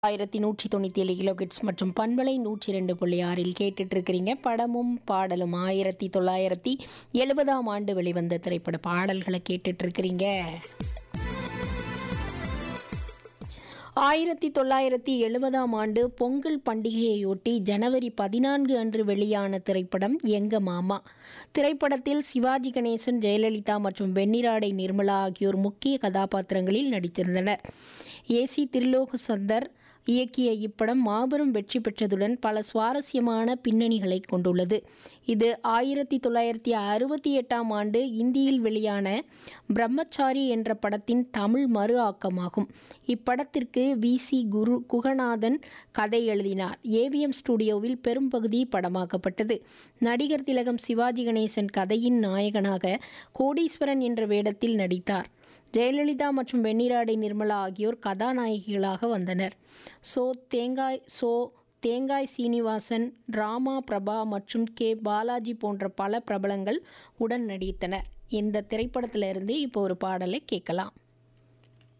ஆயிரத்தி நூற்றி தொண்ணூற்றி ஏழு கிலோகிட்ஸ் மற்றும் பண்பலை நூற்றி ரெண்டு புள்ளி ஆறில் கேட்டுட்டு இருக்கிறீங்க படமும் பாடலும் ஆயிரத்தி தொள்ளாயிரத்தி எழுபதாம் ஆண்டு வெளிவந்த திரைப்பட பாடல்களை கேட்டுட்டு இருக்கிறீங்க ஆயிரத்தி தொள்ளாயிரத்தி எழுபதாம் ஆண்டு பொங்கல் பண்டிகையையொட்டி ஜனவரி பதினான்கு அன்று வெளியான திரைப்படம் எங்க மாமா திரைப்படத்தில் சிவாஜி கணேசன் ஜெயலலிதா மற்றும் வெண்ணிராடை நிர்மலா ஆகியோர் முக்கிய கதாபாத்திரங்களில் நடித்திருந்தனர் ஏசி திருலோக சந்தர் இயக்கிய இப்படம் மாபெரும் வெற்றி பெற்றதுடன் பல சுவாரஸ்யமான பின்னணிகளை கொண்டுள்ளது இது ஆயிரத்தி தொள்ளாயிரத்தி அறுபத்தி எட்டாம் ஆண்டு இந்தியில் வெளியான பிரம்மச்சாரி என்ற படத்தின் தமிழ் மறு ஆக்கமாகும் இப்படத்திற்கு வி சி குரு குகநாதன் கதை எழுதினார் ஏவிஎம் ஸ்டுடியோவில் பெரும்பகுதி படமாக்கப்பட்டது நடிகர் திலகம் சிவாஜி கணேசன் கதையின் நாயகனாக கோடீஸ்வரன் என்ற வேடத்தில் நடித்தார் ஜெயலலிதா மற்றும் வெண்ணிராடை நிர்மலா ஆகியோர் கதாநாயகிகளாக வந்தனர் சோ தேங்காய் சோ தேங்காய் சீனிவாசன் ராமா பிரபா மற்றும் கே பாலாஜி போன்ற பல பிரபலங்கள் உடன் நடித்தனர் இந்த திரைப்படத்திலிருந்து இப்போ ஒரு பாடலை கேட்கலாம்